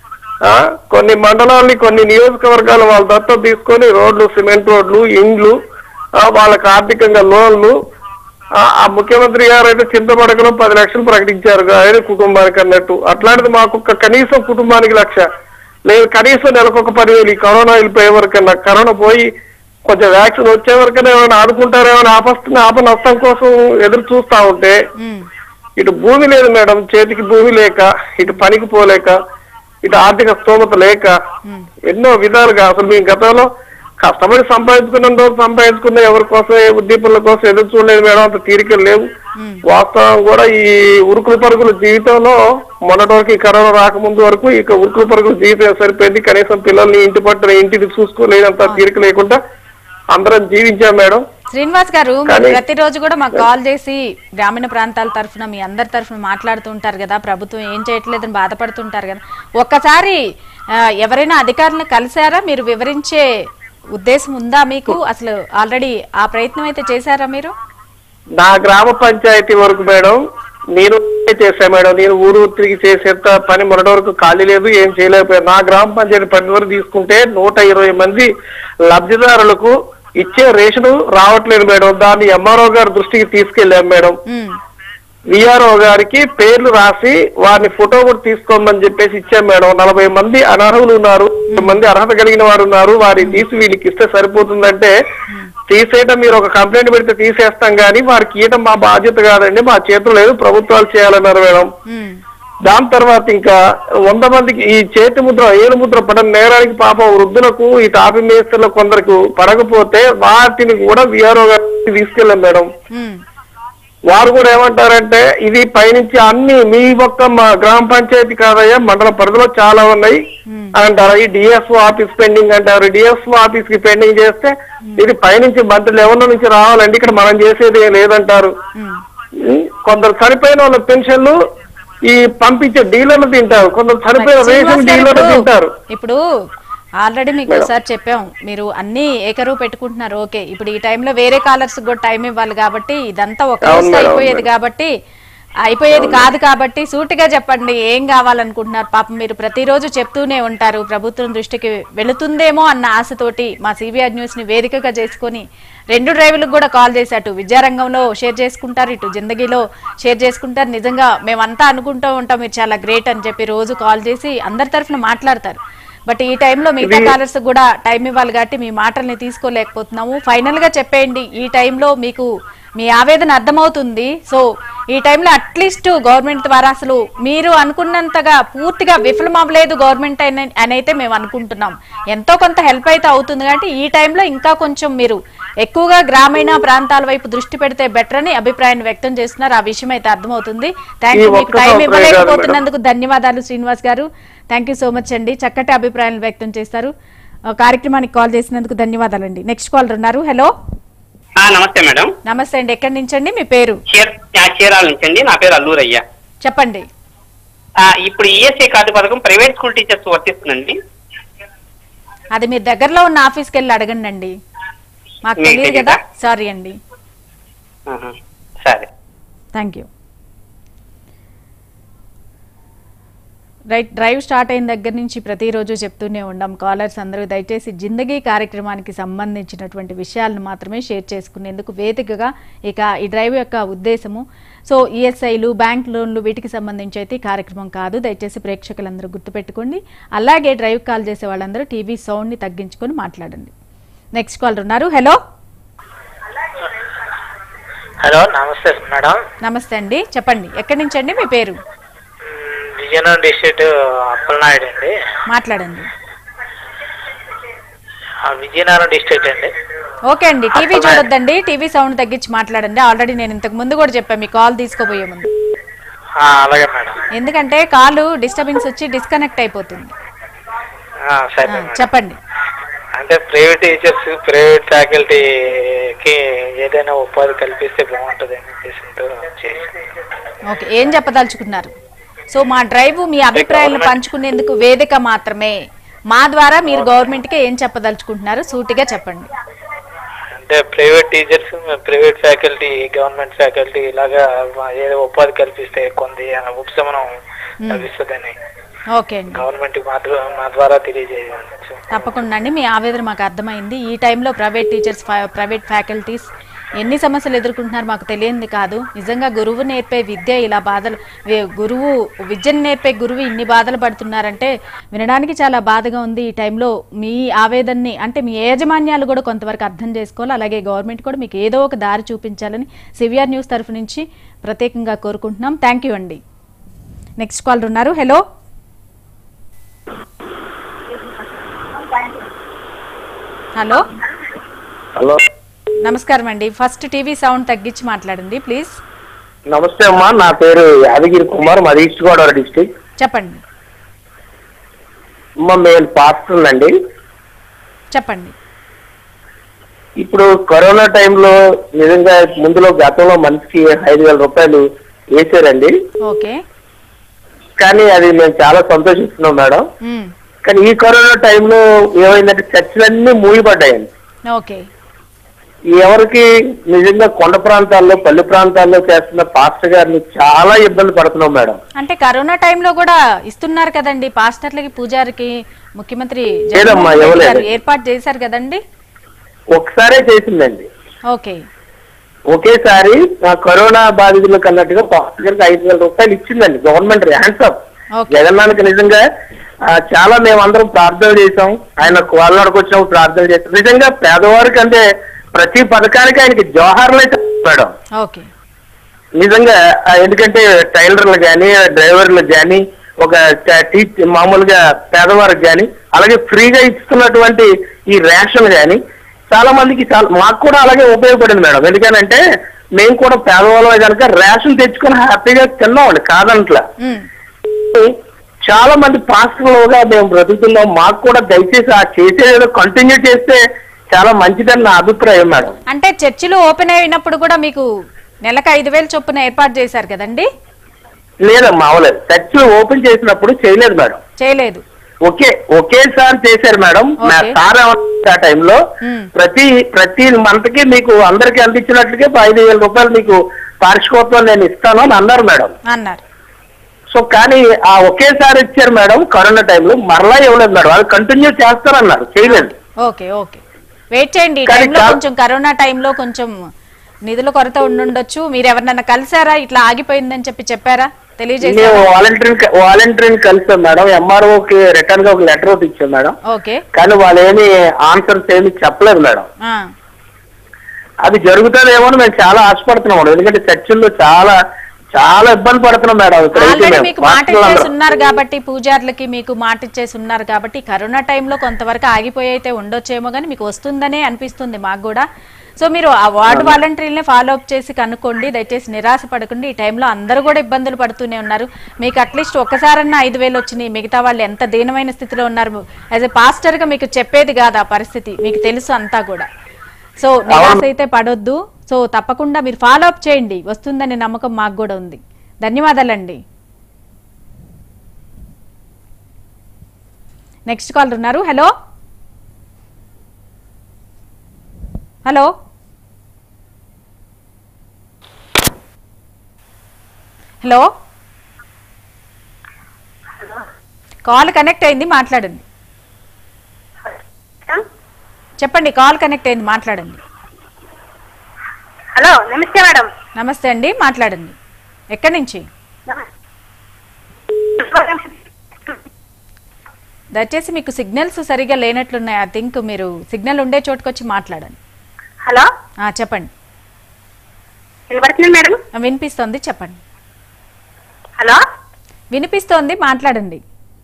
ఆ కొన్ని మండలాల్ని కొన్ని నియోజకవర్గాలు వాళ్ళ దత్తత తీసుకొని రోడ్లు సిమెంట్ రోడ్లు ఇండ్లు ఆ, వాళ్ళకి ఆర్థికంగా లోన్లు ఆ, ఆ ముఖ్యమంత్రి గారు అయితే చింతపడకలో పది లక్షలు ప్రకటించారు ఆయన కుటుంబానికి అన్నట్టు అట్లాంటిది మాకు ఒక్క కనీసం కుటుంబానికి లక్ష లేదు కనీసం నెలకొక పదివేలు ఈ కరోనా వెళ్ళిపోయే వరకన్నా కరోనా పోయి కొంచెం వ్యాక్సిన్ వచ్చే వరకన్నా ఏమైనా ఆడుకుంటారేమో ఆపస్తున్న ఆప నష్టం కోసం ఎదురు చూస్తా ఉంటే ఉమ్, ఇటు భూమి లేదు మేడం చేతికి భూమి లేక ఇటు పనికి పోలేక ఇటు ఆర్థిక స్తోమత లేక ఎన్నో విధాలుగా అసలు మేము గతంలో కష్టపడి సంపాదించుకున్న రోజు సంపాదించుకున్న ఎవరి కోసం ఏ ఉద్దీపనల కోసం ఎదురు చూడలేదు మేడం అంత తీరికలు లేవు వాస్తవం కూడా ఈ ఉరుకులు పరుగుల జీవితంలో మొన్నటి వరకు ఈ కరోనా రాకముందు వరకు ఇక ఉరుకులు పరుగుల జీవితం సరిపోయింది కనీసం పిల్లల్ని ఇంటి పట్టున ఇంటికి చూసుకోలేనంత తీరిక లేకుండా అందరం జీవించాం మేడం శ్రీనివాస్ గారు మీరు కానీ- ప్రతిరోజు కూడా మాకు కాల్ చేసి గ్రామీణ ప్రాంతాల తరఫున మీ అందరి తరఫున మాట్లాడుతూ ఉంటారు కదా ప్రభుత్వం ఏం చేయట్లేదని బాధపడుతుంటారు కదా ఒక్కసారి ఆ, ఎవరైనా అధికారులను కలిసారా మీరు వివరించే ఉద్దేశం ఉందా మీకు అసలు ఆల్రెడీ ఆ ప్రయత్నం అయితే చేశారా మీరు నా గ్రామ పంచాయతీ వరకు మేడం నేను చేశా మేడం నేను ఊరు ఊరు తిరిగి చేసేంత పని మొన్నటి వరకు ఖాళీ లేదు ఏం చేయలేకపోయాను నా గ్రామ పంచాయతీ పరిధి వరకు తీసుకుంటే నూట ఇరవై మంది లబ్ధిదారులకు ఇచ్చే రేషన్ రావట్లేదు మేడం దాన్ని ఎంఆర్ఓ గారి దృష్టికి తీసుకెళ్ళాం మేడం ఉమ్, విఆర్ఓ గారికి పేర్లు రాసి వారిని ఫోటో కూడా తీసుకోమని చెప్పేసి ఇచ్చాం మేడం నలభై మంది అనర్హులు ఉన్నారు ఇరవై మంది అర్హత కలిగిన వారు ఉన్నారు వారిని తీసి వీళ్ళకి ఇస్తే సరిపోతుందంటే తీసేయటం మీరు ఒక కంప్లైంట్ పెడితే తీసేస్తాం కానీ వారికి ఇవ్వటం మా బాధ్యత కాదండి మా చేతులు లేదు ప్రభుత్వాలు చేయాలన్నారు మేడం ఉమ్, దాని తర్వాత ఇంకా వంద మందికి ఈ చేతి ముద్ర ఏలు ముద్ర పడని నేరానికి పాపం వృద్ధులకు ఈ టాపి మేస్త్రులకు కొందరికి పడకపోతే వాటిని కూడా విఆర్ఓ గారికి తీసుకెళ్ళాం మేడం ఉమ్, వారు కూడా ఏమంటారంటే ఇది పైనుంచి అన్ని మీ ఒక్క మా గ్రామ పంచాయతీ కాదయ్యా మండల పరిధిలో చాలా ఉన్నాయి అని అంటారు ఈ డిఎస్ఓ ఆఫీస్ పెండింగ్ అంటారు డిఎస్ఓ ఆఫీస్ కి పెండింగ్ చేస్తే ఇది పైనుంచి మంత్రి లెవెల్ నుంచి రావాలండి ఇక్కడ మనం చేసేది ఏం లేదంటారు ఉమ్. ఉమ్, కొందరు చనిపోయిన వాళ్ళ పెన్షన్లు ఈ పంపించే డీలర్లు తింటారు కొందరు చనిపోయిన శ్రీనివాస్ రేషన్ గారు డీలర్లు ఇప్పుడు- తింటారు ఇప్పుడు ఆల్రెడీ మీకు ఒకసారి చెప్పాం మీరు అన్ని ఏకరువు పెట్టుకుంటున్నారు ఓకే ఇప్పుడు ఈ టైంలో వేరే కాలర్స్ కూడా టైం ఇవ్వాలి కాబట్టి ఇదంతా ఒక అవును రోజు మేడం, అయిపోయేది అవును కాబట్టి అయిపోయేది కాదు కాబట్టి సూటిగా చెప్పండి ఏం కావాలనుకుంటున్నారు పాపం మీరు ప్రతిరోజు చెప్తూనే ఉంటారు ప్రభుత్వం దృష్టికి వెళుతుందేమో అన్న ఆశతోటి మా సిబిఆర్ న్యూస్ ని వేదికగా చేసుకొని రెండు డ్రైవర్లకు కూడా కాల్ చేసి అటు విద్యారంగంలో షేర్ చేసుకుంటారు ఇటు జిందగీలో షేర్ చేసుకుంటారు నిజంగా మేమంతా అనుకుంటూ ఉంటాం మీరు చాలా గ్రేట్ అని చెప్పి రోజు కాల్ చేసి అందరి తరఫున మాట్లాడతారు బట్ ఈ టైంలో మిగతా కాలర్స్ కూడా టైం ఇవ్వాలి కాబట్టి మీ మాటల్ని తీసుకోలేకపోతున్నాము ఫైనల్ గా చెప్పేయండి ఈ టైంలో మీకు మీ ఆవేదన అర్థమవుతుంది సో ఈ టైంలో అట్లీస్ట్ గవర్నమెంట్ ద్వారా అసలు మీరు అనుకున్నంతగా పూర్తిగా విఫలం అవ్వలేదు గవర్నమెంట్ అని అని అయితే మేము అనుకుంటున్నాం ఎంతో కొంత హెల్ప్ అయితే అవుతుంది కాబట్టి ఈ టైంలో ఇంకా కొంచెం మీరు ఎక్కువగా గ్రామీణ ప్రాంతాల వైపు దృష్టి పెడితే బెటర్ అని అభిప్రాయాన్ని వ్యక్తం చేస్తున్నారు ఆ విషయం అయితే అర్థమవుతుంది థ్యాంక్ యూ ఈ మీకు ఒక్క టైం సంవత్సరం కాదు ఇవ్వలేకపోతున్నందుకు ధన్యవాదాలు శ్రీనివాస్ గారు థ్యాంక్ యూ సో మచ్ అండి చక్కటి అభిప్రాయాలు వ్యక్తం చేస్తారు ఆ, కార్యక్రమానికి కాల్ చేసినందుకు ధన్యవాదాలండి నెక్స్ట్ కాలర్ ఉన్నారు హలో ఆ, నమస్తే మేడం నమస్తే అండి ఎక్కడి నుంచి అండి మీ పేరు చీర ఆ, చీరాల నుంచి అండి నా పేరు అల్లూరయ్య చెప్పండి ఆ, ఇప్పుడు ఈఎస్ఐ కార్డు పథకం ప్రైవేట్ స్కూల్ టీచర్స్ వర్తిస్తుందండి అది మీ దగ్గరలో ఉన్న ఆఫీస్కి వెళ్ళి అడగండి అండి మాకు మీకు తెలియదు కదా తెలీదా? సారీ అండి ఆహా. సరే thank you right drive start అయిన దగ్గర నుంచి ప్రతిరోజు చెప్తూనే ఉన్నాం కాలర్స్ అందరూ దయచేసి జిందగీ కార్యక్రమానికి సంబంధించినటువంటి విషయాలను మాత్రమే షేర్ చేసుకునేందుకు వేదికగా ఇక ఈ డ్రైవ్ యొక్క ఉద్దేశము సో ఈఎస్ఐలు బ్యాంక్ లోన్లు వీటికి సంబంధించి అయితే ఈ కార్యక్రమం కాదు దయచేసి ప్రేక్షకులందరూ గుర్తుపెట్టుకోండి అలాగే డ్రైవ్ కాల్ చేసే వాళ్ళందరూ టీవీ సౌండ్ని తగ్గించుకొని మాట్లాడండి నెక్స్ట్ కాల్ ఉన్నారు హలో హలో నమస్తే మేడం నమస్తే అండి చెప్పండి ఎక్కడి నుంచి అండి మీ పేరు మ్, విజయనగరం డిస్ట్రిక్ట్ అప్పలనాయుడు అండి మాట్లాడండి ఆ, విజయనగరం డిస్ట్రిక్ట్ అండి ఓకే అండి టీవీ చూడొద్దండి టీవీ సౌండ్ తగ్గించి మాట్లాడండి ఆల్రెడీ నేను ఇంతకు ముందు కూడా చెప్పాను మీ కాల్ తీసుకోబోయే ముందు ఆ, అలాగే మేడం ఎందుకంటే కాల్ డిస్టర్బెన్స్ వచ్చి డిస్కనెక్ట్ అయిపోతుంది ఆ, సరే ఆ, మేడం. చెప్పండి అంటే ప్రైవేట్ టీచర్స్ ప్రైవేట్ ఫ్యాకల్టీకి ఏదైనా ఉపాధి కల్పిస్తే బాగుంటుంది అనే ఉద్దేశంతో చేశాను ఓకే ఏం చెప్పదలుచుకున్నారు సో మా డ్రైవ్ మీ అభిప్రాయాలను పంచుకునేందుకు వేదిక మాత్రమే మా ద్వారా మీరు గవర్నమెంట్కి ఏం చెప్పదలుచుకుంటున్నారు సూటిగా చెప్పండి అంటే private teachers private faculty government faculty ఇలాగా ఏదో ఉపాధి కల్పిస్తే కొంది ఉపశమనం లభిస్తుందని ఓకే అండి గవర్నమెంట్ మా ద్వా- మా ద్వారా తెలియజేయచ్చు తప్పకుండా అండి మీ ఆవేదన మాకు అర్థమైంది ఈ టైంలో ప్రైవేట్ టీచర్స్ ఫా- ప్రైవేట్ ఫ్యాకల్టీస్ ఎన్ని సమస్యలు ఎదుర్కొంటున్నారు మాకు తెలియంది కాదు నిజంగా గురువు నేర్పే విద్య ఇలా బాధలు వే- గురువు విద్యను నేర్పే గురువు ఇన్ని బాధలు పడుతున్నారంటే వినడానికి చాలా బాధగా ఉంది ఈ టైంలో మీ ఆవేదనని అంటే మీ యాజమాన్యాలు కూడా కొంతవరకు అర్థం చేసుకోవాలి అలాగే గవర్నమెంట్ కూడా మీకు ఏదో ఒక దారి చూపించాలని సివిఆర్ న్యూస్ తరఫు నుంచి ప్రత్యేకంగా కోరుకుంటున్నాం థ్యాంక్ యూ అండి నెక్స్ట్ కాల్ ఉన్నారు హలో హలో హలో నమస్కారం అండి ఫస్ట్ టీవీ సౌండ్ తగ్గించి మాట్లాడండి ప్లీజ్ నమస్తే అమ్మా నా పేరు యాదగిరి కుమార్ మాది ఈస్ట్ గోదావరి డిస్టిక్ చెప్పండి అమ్మ మేము పాస్టర్ అండి చెప్పండి ఇప్పుడు కరోనా టైంలో నిజంగా ముందులో గతంలో మనిషికి ఐదు వేల రూపాయలు వేసారండి ఓకే కానీ అది మేము చాలా సంతోషిస్తున్నాం మేడం మ్మ్. కానీ ఈ కరోనా టైంలో ఏమైందంటే చర్చలన్నీ మూయబడ్డాయండి ఓకే ఎవరికి నిజంగా కొండ ప్రాంతాల్లో పల్లె ప్రాంతాల్లో చేస్తున్న పాస్టర్ గారిని చాలా ఇబ్బంది పడుతున్నాం మేడం అంటే కరోనా టైంలో కూడా ఇస్తున్నారు కదండి పాస్టర్లకి పూజారికి ముఖ్యమంత్రి లేదమ్మా, జగన్మోహన్ రెడ్డి ఇవ్వలేదు. గారు ఏర్పాటు చేశారు కదండి ఒకసారే చేసిందండి ఓకే ఒకేసారి ఆ కరోనా బాధితులకు అన్నట్టుగా పాస్టర్ గారికి ఐదు వేల రూపాయలు ఇచ్చిందండి గవర్నమెంట్ హ్యాండ్సప్ ఓకే జగన్నానికి నిజంగా ఆ, చాలా మేమందరం ప్రార్థన చేసాం ఆయన కోళ్ళకి వచ్చినప్పుడు ప్రార్థన చేసాం నిజంగా పేదవారికి అంటే ప్రతి పథకానికి ఆయనకి జోహార్లు అయితే మేడం ఓకే నిజంగా ఆ, ఎందుకంటే టైలర్లు కానీ డ్రైవర్లు కానీ ఒక ట- టీ మామూలుగా పేదవారికి కానీ అలాగే ఫ్రీగా ఇస్తున్నటువంటి ఈ రేషన్ కానీ చాలా మందికి చాలా మాకు కూడా అలాగే ఉపయోగపడింది మేడం ఎందుకనంటే మేము కూడా పేదవాళ్ళమే కనుక రేషన్ తెచ్చుకొని హ్యాపీగా తిన్నామండి కాదంట్లా మ్మ్. చాలా మంది పాస్టర్లుగా మేము బ్రతుకుతున్నాం మాకు కూడా దయచేసి ఆ చేసేదో కంటిన్యూ చేస్తే చాలా మంచిదని నా అభిప్రాయం మేడం అంటే చర్చిలు ఓపెన్ అయినప్పుడు కూడా మీకు నెలకు ఐదు వేలు చొప్పున ఏర్పాటు చేశారు కదండి లేదమ్మా అవలేదు చర్చ్ ఓపెన్ చేసినప్పుడు చేయలేదు మేడం చేయలేదు ఒకే ఒకేసారి చేశారు మేడం నా ఓకే. సార్ ఏమన్నారు ఆ టైంలో మ్మ్. ప్రతి ప్రతి మంత్ కి మీకు అందరికి అందించినట్లుగా ఐదు వేల రూపాయలు మీకు పారిశ్కోత్వం నేను ఇస్తాను అని అన్నారు మేడం అన్నారు సో కానీ ఆ ఒకేసారి ఇచ్చారు మేడం కరోనా టైంలో మరలా ఇవ్వలేదు మేడం అది కంటిన్యూ చేస్తారన్నారు చేయలేదు ఓకే ఓకే వెయిట్ చేయండి ఈ కానీ టైంలో చా- కొంచెం కరోనా టైంలో కొంచెం నిధుల కొరత ఉండుండొచ్చు మీరు ఎవరినన్నా కలిసారా ఇట్లా ఆగిపోయిందని చెప్పి చెప్పారా మేము తెలియజేశారా వాలంటీర్ వాలంటీర్ని కలిసాం మేడం ఎంఆర్ఓకి రిటర్న్ గా ఒక లెటర్ ఒకటి ఇచ్చాం మేడం ఓకే కానీ వాళ్ళు ఏమి ఆన్సర్స్ ఏమి చెప్పలేదు మేడం ఆ, అది జరుగుతుందేమో అని మేము చాలా ఆశపడుతున్నాం మేడం ఎందుకంటే చర్చిల్లో చాలా చాలా ఇబ్బంది పడుతున్నాం మేడం ఇక్కడైతే ఆల్రెడీ మేము మీకు మాట పాస్టర్లు ఇచ్చేసి అందరం. ఉన్నారు కాబట్టి పూజారులకి మీకు మాట ఇచ్చేసి ఉన్నారు కాబట్టి కరోనా టైంలో కొంతవరకు ఆగిపోయి అయితే ఉండొచ్చేమో కానీ మీకు వస్తుందనే అనిపిస్తుంది మాకు కూడా సో మీరు ఆ వార్డు వాలంటీర్ని ఫాలో అప్ చేసి కనుక్కోండి దయచేసి నిరాశ పడకండి ఈ టైంలో అందరూ కూడా ఇబ్బందులు పడుతూనే ఉన్నారు మీకు అట్లీస్ట్ ఒక్కసారన్నా ఐదు వేలు వచ్చినాయి మిగతా వాళ్ళు ఎంత దీనమైన స్థితిలో ఉన్నారు యాజ్ ఎ పాస్టర్గా మీకు చెప్పేది కాదు ఆ పరిస్థితి మీకు తెలుసు అంతా కూడా సో నిరాశ అయితే పడొద్దు సో తప్పకుండా మీరు ఫాలో అప్ చేయండి వస్తుందనే నమ్మకం మాకు కూడా ఉంది ధన్యవాదాలండి నెక్స్ట్ కాల్ ఉన్నారు hello hello hello call connect అయింది మాట్లాడండి చెప్పండి కాల్ కనెక్ట్ అయింది మాట్లాడండి హలో నమస్తే మేడం నమస్తే అండి మాట్లాడండి ఎక్కడి నుంచి దయచేసి మీకు సిగ్నల్స్ సరిగా లేనట్లున్నాయి ఐ థింక్ మీరు సిగ్నల్ ఉండే చోటుకొచ్చి మాట్లాడండి హలో ఆ, చెప్పండి వినపడుతుంది మేడం ఆ, వినిపిస్తోంది చెప్పండి హలో వినిపిస్తోంది మాట్లాడండి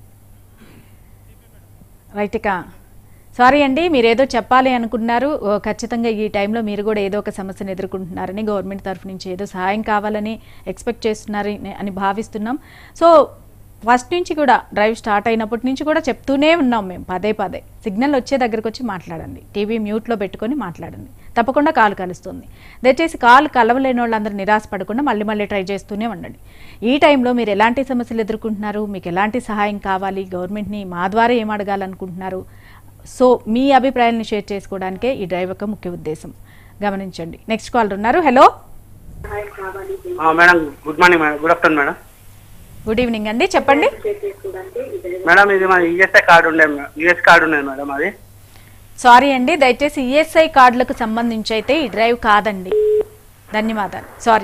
రైట్ ఇక సారీ అండి మీరు ఏదో చెప్పాలి అనుకున్నారు ఓ, ఖచ్చితంగా ఈ టైంలో మీరు కూడా ఏదో ఒక సమస్యను ఎదుర్కొంటున్నారని గవర్నమెంట్ తరఫు నుంచి ఏదో సహాయం కావాలని ఎక్స్పెక్ట్ చేస్తున్నారని అని భావిస్తున్నాం సో ఫస్ట్ నుంచి కూడా డ్రైవ్ స్టార్ట్ అయినప్పటి నుంచి కూడా చెప్తూనే ఉన్నాం మేము పదే పదే సిగ్నల్ వచ్చే దగ్గరకు వచ్చి మాట్లాడండి టీవీ మ్యూట్లో పెట్టుకొని మాట్లాడండి తప్పకుండా కాలు కలుస్తుంది దయచేసి కాలు కలవలేని వాళ్ళందరూ నిరాశపడకుండా మళ్ళీ మళ్ళీ ట్రై చేస్తూనే ఉండండి ఈ టైంలో మీరు ఎలాంటి సమస్యలు ఎదుర్కొంటున్నారు మీకు ఎలాంటి సహాయం కావాలి గవర్నమెంట్ని మా ద్వారా ఏం అడగాలనుకుంటున్నారు సో మీ అభిప్రాయాలను షేర్ చేసుకోవడానికే ఈ డ్రైవ్ యొక్క ముఖ్య ఉద్దేశం గమనించండి నెక్స్ట్ కాల్ ఉన్నారు hello madam good morning madam good afternoon madam good evening అండి చెప్పండి మేడం ఇది మా ఈఎస్ఐ కార్డు ఉండే యూఎస్ కార్డు ఉన్నది మేడం అది సారీ అండి దయచేసి ఈఎస్ఐ కార్డులకు సంబంధించి అయితే ఈ డ్రైవ్ కాదండి ధన్యవాదాలు సారీ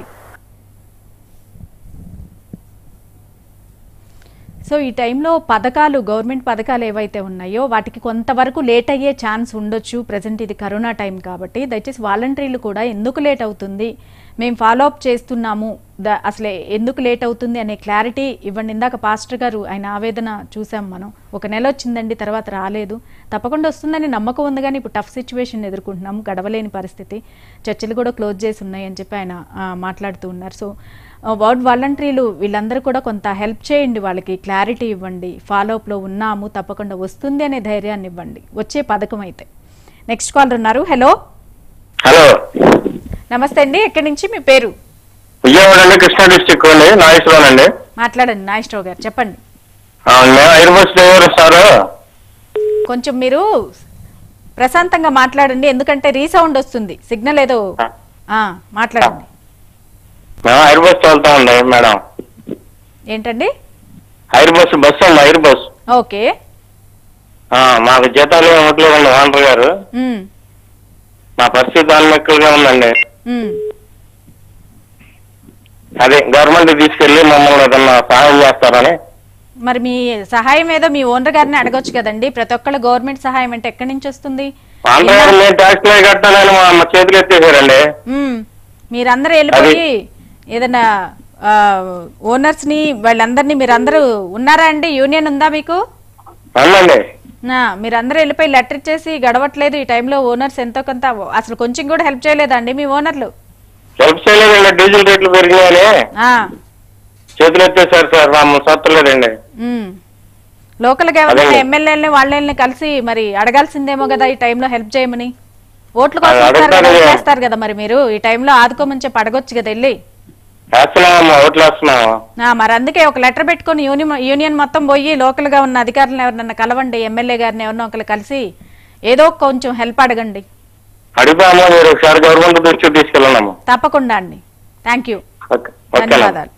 సో ఈ టైంలో పథకాలు గవర్నమెంట్ పథకాలు ఏవైతే ఉన్నాయో వాటికి కొంతవరకు లేట్ అయ్యే ఛాన్స్ ఉండొచ్చు ప్రజెంట్ ఇది కరోనా టైం కాబట్టి దయచేసి వాలంటీర్లు కూడా ఎందుకు లేట్ అవుతుంది మేము ఫాలో అప్ చేస్తున్నాము ద అసలు ఎందుకు లేట్ అవుతుంది అనే క్లారిటీ ఇవ్వండి ఇందాక పాస్టర్ గారు ఆయన ఆవేదన చూసాం మనం ఒక నెల వచ్చిందండి తర్వాత రాలేదు తప్పకుండా వస్తుందని నమ్మకం ఉంది కానీ ఇప్పుడు టఫ్ సిచ్యువేషన్ ఎదుర్కొంటున్నాము గడవలేని పరిస్థితి చర్చలు కూడా క్లోజ్ చేసి ఉన్నాయి అని చెప్పి ఆయన ఆ, మాట్లాడుతూ ఉన్నారు సో వార్డ్ వాలంటీర్లు వీళ్ళందరూ కూడా కొంత హెల్ప్ చేయండి వాళ్ళకి క్లారిటీ ఇవ్వండి ఫాలోఅప్లో ఉన్నాము తప్పకుండా వస్తుంది అనే ధైర్యాన్ని ఇవ్వండి వచ్చే పథకం అయితే నెక్స్ట్ కాల్ ఉన్నారు హలో హలో నమస్తే అండి ఎక్కడి నుంచి మీ పేరు విజయవాడ అండి కృష్ణా డిస్టిక్ అండి నాగేశ్వరం అండి మాట్లాడండి నాగేశ్వరరావు గారు చెప్పండి మేము ఎయిర్ బస్ డ్రైవర్ సార్ కొంచెం మీరు ప్రశాంతంగా మాట్లాడండి ఎందుకంటే రీసౌండ్ వస్తుంది సిగ్నల్ ఏదో ఆ, మాట్లాడండి మేము ఎయిర్ బస్ తోలుతామండి మేడం ఏంటండి ఎయిర్ బస్ బస్సు అండి ఎయిర్ బస్ ఓకే ఆ, మాకు జీతాలు ఇవ్వట్లేదండి ఓనర్ గారు ఉమ్, మా పరిస్థితి అన్మెక్కలుగా ఉందండి ఉమ్. అదే గవర్నమెంట్ తీసుకెళ్లి మమ్మల్ని ఏదన్నా సహాయం చేస్తారని మరి మీ సహాయం ఏదో మీ ఓనర్ గారిని అడగొచ్చు కదండి ప్రతి ఒక్కళ్ళ గవర్నమెంట్ సహాయం అంటే ఎక్కడి నుంచి వస్తుంది ఆంధ్ర గారు నేను ట్యాక్స్ కట్టాలని మా మా చేతికి ఎత్తేసారండి ఉమ్, మీరందరూ వెళ్ళిపోయి ఏదైనా ఓనర్స్ ని వాళ్ళందరినీ మీరందరూ ఉన్నారా అండి యూనియన్ ఉందా మీకు అవునండి నా మీరందరూ వెళ్ళిపోయి లెటర్ ఇచ్చేసి గడవట్లేదు ఈ టైంలో ఓనర్స్ ఎంతో కొంత అసలు కొంచెం కూడా హెల్ప్ చేయలేదా అండి మీ ఓనర్లు హెల్ప్ చేయలేదండి డీజిల్ రేట్లు పెరిగినాయని ఆ, చేతులు ఎత్తేసారు సార్ మమ్మల్ని సత్తలేదండి ఉమ్. లోకల్ గా ఎవరైనా అదే. ఎమ్మెల్యేలని వాళ్ళని కలిసి మరి అడగాల్సిందేమో కదా ఈ టైంలో హెల్ప్ చేయమని ఓట్ల కోసం అది వస్తారు కదా అడుగుతారు. చేస్తారు కదా మరి మీరు ఈ టైంలో ఆదుకోమని చెప్పి అడగొచ్చు కదా వెళ్ళి వేస్తున్నామమ్మా ఓట్లు వేస్తున్నాము ఆ, మరి అందుకే ఒక లెటర్ పెట్టుకొని యూనియన్ యూనియన్ మొత్తం పోయి లోకల్ గా ఉన్న అధికారులను ఎవరినన్నా కలవండి ఎమ్మెల్యే గారిని ఎవరినో ఒకరు కలిసి ఏదో కొంచెం హెల్ప్ అడగండి అడుగుతాము మీరు ఒకసారి గవర్నమెంట్ దృష్టికి తీసుకెళ్ళన్నాము తప్పకుండా అండి థ్యాంక్ యూ ఓకే ఓకేనా ధన్యవాదాలు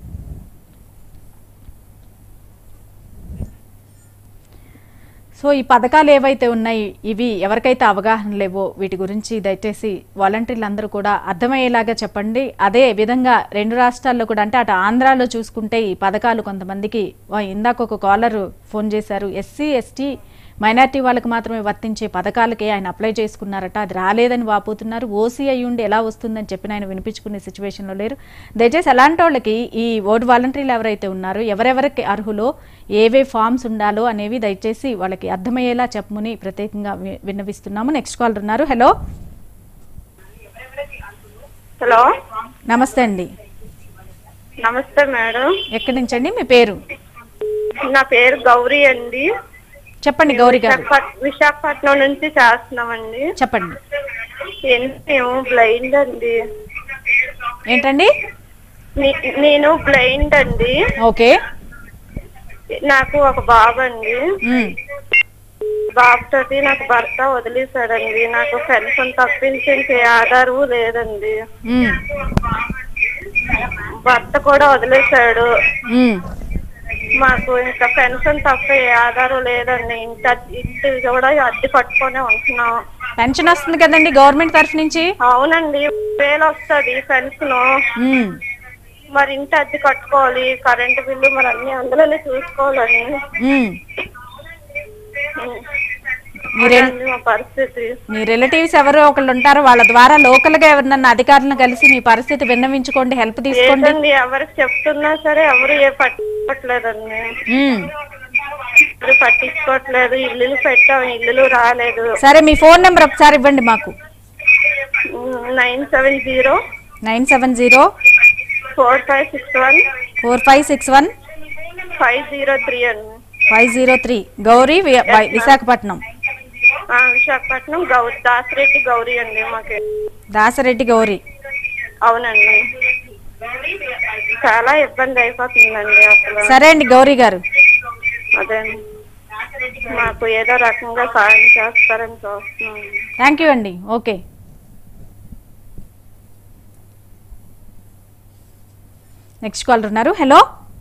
సో ఈ పథకాలు ఏవైతే ఉన్నాయి ఇవి ఎవరికైతే అవగాహన లేవో వీటి గురించి దయచేసి వాలంటీర్లు అందరూ కూడా అర్థమయ్యేలాగా చెప్పండి అదే విధంగా రెండు రాష్ట్రాల్లో కూడా అంటే అటు ఆంధ్రాలో చూసుకుంటే ఈ పథకాలు కొంతమందికి వా- ఇందాక ఒక కాలర్ ఫోన్ చేశారు ఎస్సీ ఎస్టీ మైనార్టీ వాళ్ళకి మాత్రమే వర్తించే పథకాలకి ఆయన అప్లై చేసుకున్నారట అది రాలేదని వాపోతున్నారు ఓసీ అయి ఉండి ఎలా వస్తుందని చెప్పిన ఆయన వినిపించుకునే సిచ్యువేషన్లో లేరు దయచేసి అలాంటి వాళ్ళకి ఈ ఓటు వాలంటీర్లు ఎవరైతే ఉన్నారో ఎవరెవరికి అర్హులో ఏవే ఫామ్స్ ఉండాలో అనేవి దయచేసి వాళ్ళకి అర్థమయ్యేలా చెప్పమని ప్రత్యేకంగా వి- విన్నవిస్తున్నాము నెక్స్ట్ కాల్ ఉన్నారు హలో హలో నమస్తే అండి నమస్తే మేడం ఎక్కడి నుంచి అండి మీ పేరు నా పేరు గౌరీ అండి చెప్పండి గౌరీ గారు విశాఖపట్- విశాఖపట్నం నుంచి చేస్తున్నామండి చెప్పండి ఎన్- మేము బ్లైండ్ అండి ఏంటండి నే- నేను బ్లైండ్ అండి ఓకే నాకు ఒక బాబు అండి ఉమ్, బాబుతోటి నాకు భర్త వదిలేశాడండి నాకు పెన్షన్ తప్పించి ఇంకే ఆధారు లేదండి ఉమ్. భర్త కూడా వదిలేశాడు ఉమ్, మాకు ఇంకా పెన్షన్ తప్ప ఏ ఆధారం లేదండి ఇంటి అద్దె- ఇంటి కూడా అద్దె కట్టుకొని ఉంటున్నాం పెన్షన్ వస్తుంది కదండి గవర్నమెంట్ తరఫు నుంచి అవునండి వేలు వస్తుంది పెన్షన్ ఉమ్, మరి ఇంటి అద్దె కట్టుకోవాలి కరెంటు బిల్లు మరి అన్ని అందులోనే చూసుకోవాలండి ఉమ్. మీరే అదండి మా పరిస్థితి మీ రిలేటివ్స్ ఎవరో ఒకళ్ళు ఉంటారో వాళ్ళ ద్వారా లోకల్ గా ఎవరినన్నా అధికారులను కలిసి మీ పరిస్థితి విన్నవించుకోండి హెల్ప్ తీసుకోండి ఏంటండి ఎవరికి చెప్తున్నా సరే ఎవరు ఏ పట్టించుకోవట్లేదండి ఉమ్. ఎవరు పట్టించుకోవట్లేదు ఇల్లులు పెట్టాం ఇల్లులు రాలేదు సరే మీ ఫోన్ నెంబర్ ఒకసారి ఇవ్వండి మాకు nine seven zero nine seven zero four five six one four five six one five zero three అండి ఫైవ్ జీరో త్రీ గౌరీ వి- వై- విశాఖపట్నం ఆ, విశాఖపట్నం గౌరీ దాసిరెడ్డి గౌరీ అండి మాకు దాసరెడ్డి గౌరీ అవునండి చాలా ఇబ్బంది అయిపోతుందండి అసలు సరే అండి గౌరీ గారు అదే మాకు ఏదో రకంగా సాయం చేస్తారని చూస్తున్నాం థ్యాంక్ యూ అండి ఓకే నెక్స్ట్ కాలర్ ఉన్నారు హలో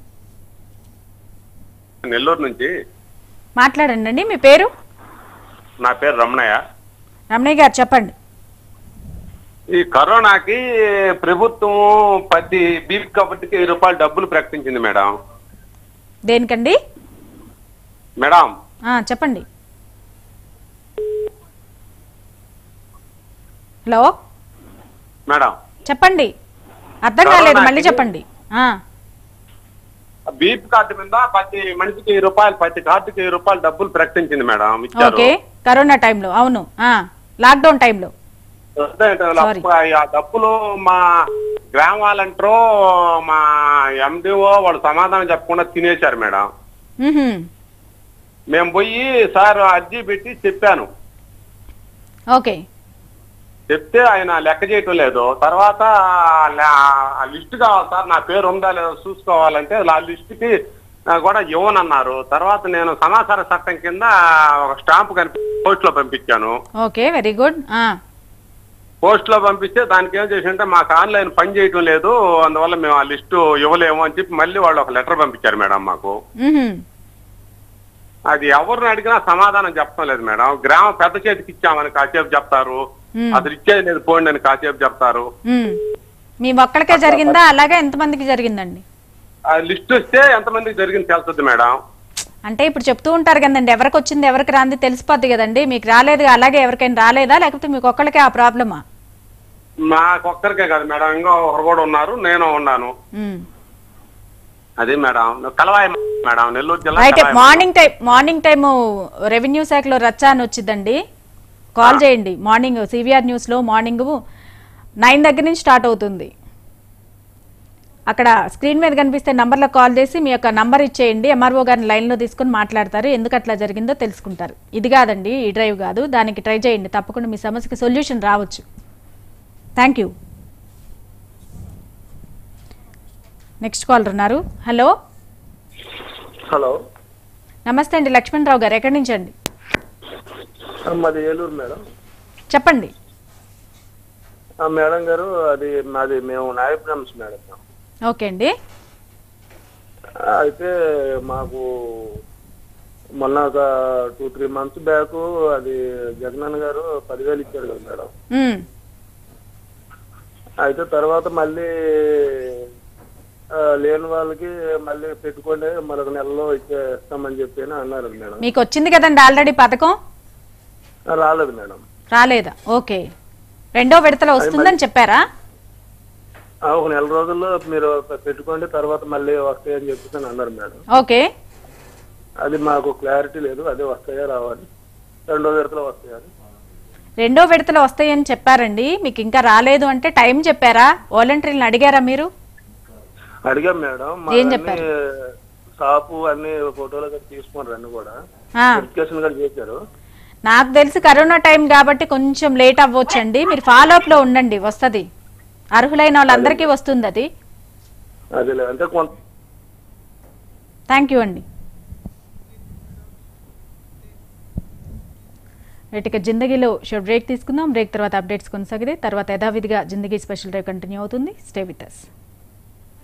నెల్లూరు నుంచి మాట్లాడండి అండి మీ పేరు నా పేరు రమణయ్య రమణయ్య గారు చెప్పండి ఈ కరోనాకి ప్రభుత్వం ప్రతి బీప్ కబడ్డీకి వెయ్యి రూపాయలు డబ్బులు ప్రకటించింది మేడం దేనికండి మేడం ఆ, చెప్పండి హలో మేడం చెప్పండి అర్థం కాలేదు మళ్ళీ చెప్పండి ఆ, బీప్ కార్డు మీద ప్రతి మనిషికి వెయ్యి రూపాయలు ప్రతి కార్డుకి వెయ్యి రూపాయలు డబ్బులు ప్రకటించింది మేడం ఇచ్చారు ఓకే కరోనా టైంలో అవును ఆ, లాక్డౌన్ టైంలో అదే Sorry. ఆ డబ్బులు మా గ్రామ వాలంటీరు మా ఎండిఓ వాళ్ళు సమాధానం చెప్పకుండా తినేశారు మేడం మ్హూ. మేము పోయి సార్ అర్జీ పెట్టి చెప్పాను ఓకే చెప్తే ఆయన లెక్క చేయటం లేదు తర్వాత లా- ఆ లిస్ట్ కావాలి సార్ నా పేరు ఉందా లేదో చూసుకోవాలంటే ఆ లిస్ట్ కి ఆ, కూడా ఇవ్వనన్నారు తర్వాత నేను సమాచార చట్టం కింద ఒక స్టాంప్ కనిపి పోస్ట్ లో పంపించాను ఓకే వెరీ గుడ్ ఆ, పోస్ట్ లో పంపిస్తే దానికి ఏం చేసింటే మాకు ఆన్లైన్ పని చేయటం లేదు అందువల్ల మేము ఆ లిస్టు ఇవ్వలేము అని చెప్పి మళ్ళీ వాళ్ళు ఒక లెటర్ పంపించారు మేడం మాకు మ్హూ. అది ఎవరిని అడిగినా సమాధానం చెప్పడం లేదు మేడం గ్రామ పెద్ద చేతికి ఇచ్చామని కాసేపు చెప్తారు మ్మ్. అసలు ఇచ్చేది లేదు పోండి అని కాసేపు చెప్తారు మ్. మీ ఒక్కడికే జరిగిందా అలాగే ఎంతమందికి జరిగిందండి ఆ లిస్ట్ వస్తే ఎంతమందికి జరిగింది తెలుస్తుంది మేడం అంటే ఇప్పుడు చెప్తూ ఉంటారు కదండి ఎవరికి వచ్చింది ఎవరికి రాంది తెలిసిపోద్ది కదండి మీకు రాలేదు అలాగే ఎవరికైనా రాలేదా లేకపోతే మీకు ఒక్కళ్ళకే ఆ ప్రాబ్లమా మాకొక్కరికే కాదు మేడం ఇంకా ఒకరు కూడా ఉన్నారు నేను ఉన్నాను మ్. అది మేడం కలవాయి మేడం నెల్లూరు జిల్లా అయితే Kalavayi morning time morning time revenue శాఖలో రచ్చ అని వచ్చిందండి కాల్ చేయండి మార్నింగ్ సివిఆర్ న్యూస్లో మార్నింగ్ నైన్ దగ్గర నుంచి స్టార్ట్ అవుతుంది అక్కడ స్క్రీన్ మీద కనిపిస్తే నంబర్లో కాల్ చేసి మీ యొక్క నంబర్ ఇచ్చేయండి ఎంఆర్ఓ గారిని లైన్లో తీసుకుని మాట్లాడతారు ఎందుకు అట్లా జరిగిందో తెలుసుకుంటారు ఇది కాదండి ఈ డ్రైవ్ కాదు దానికి ట్రై చేయండి తప్పకుండా మీ సమస్యకి సొల్యూషన్ రావచ్చు థ్యాంక్ యూ నెక్స్ట్ కాలర్ ఉన్నారు హలో హలో నమస్తే అండి లక్ష్మణరావు గారు ఎక్కడి నుంచి అండి మాది ఏలూరు మేడం చెప్పండి ఆ మేడం గారు అది మాది మేము నాయబ్ బ్రహ్మ్స్ మేడం ఓకే అండి అయితే మాకు మొన్న ఒక టూ త్రీ మంత్స్ బ్యాక్ అది జగనన్న గారు పదివేలు ఇచ్చారు కదా మేడం మ్మ్. అయితే తర్వాత మళ్ళీ ఆ, లేని వాళ్ళకి మళ్ళీ పెట్టుకోండి మరొక నెలలో ఇచ్చే ఇస్తామని చెప్పి అని అన్నారు మేడం మీకు వచ్చింది కదండి ఆల్రెడీ పథకం ఆ, రాలేదు మేడం రాలేదా ఓకే రెండో విడతలో వస్తుందని చెప్పారా ఆ, ఒక నెల రోజుల్లో మీరు పెట్టుకోండి తర్వాత మళ్ళీ వస్తాయని చెప్పేసి అని అన్నారు మేడం ఓకే అది మాకు క్లారిటీ లేదు అదే వస్తాయా రావాలి రెండో విడతలో వస్తాయని రెండో విడతలో వస్తాయని చెప్పారండి మీకు ఇంకా రాలేదు అంటే టైం చెప్పారా వాలంటీర్లను అడిగారా మీరు అడిగాం మేడం మా ఏం అన్ని చెప్పారు? షాపు అన్ని ఫోటోలు కూడా తీసుకున్నారు అన్ని కూడా ఆ, వెరిఫికేషన్ కూడా చేశారు నాకు తెలిసి కరోనా టైం కాబట్టి కొంచెం లేట్ అవ్వచ్చండి మీరు ఫాలో అప్ లో ఉండండి వస్తుంది అర్హులైన వాళ్ళందరికీ వస్తుంది అది అదే అంటే కొంత థ్యాంక్ యూ అండి రైట్ ఇక జిందగీలో షార్ట్ బ్రేక్ తీసుకుందాం బ్రేక్ తర్వాత అప్డేట్స్ కొనసాగితే తర్వాత యథావిధిగా జిందగీ స్పెషల్ డ్రైవ్ కంటిన్యూ అవుతుంది స్టే విత్ అస్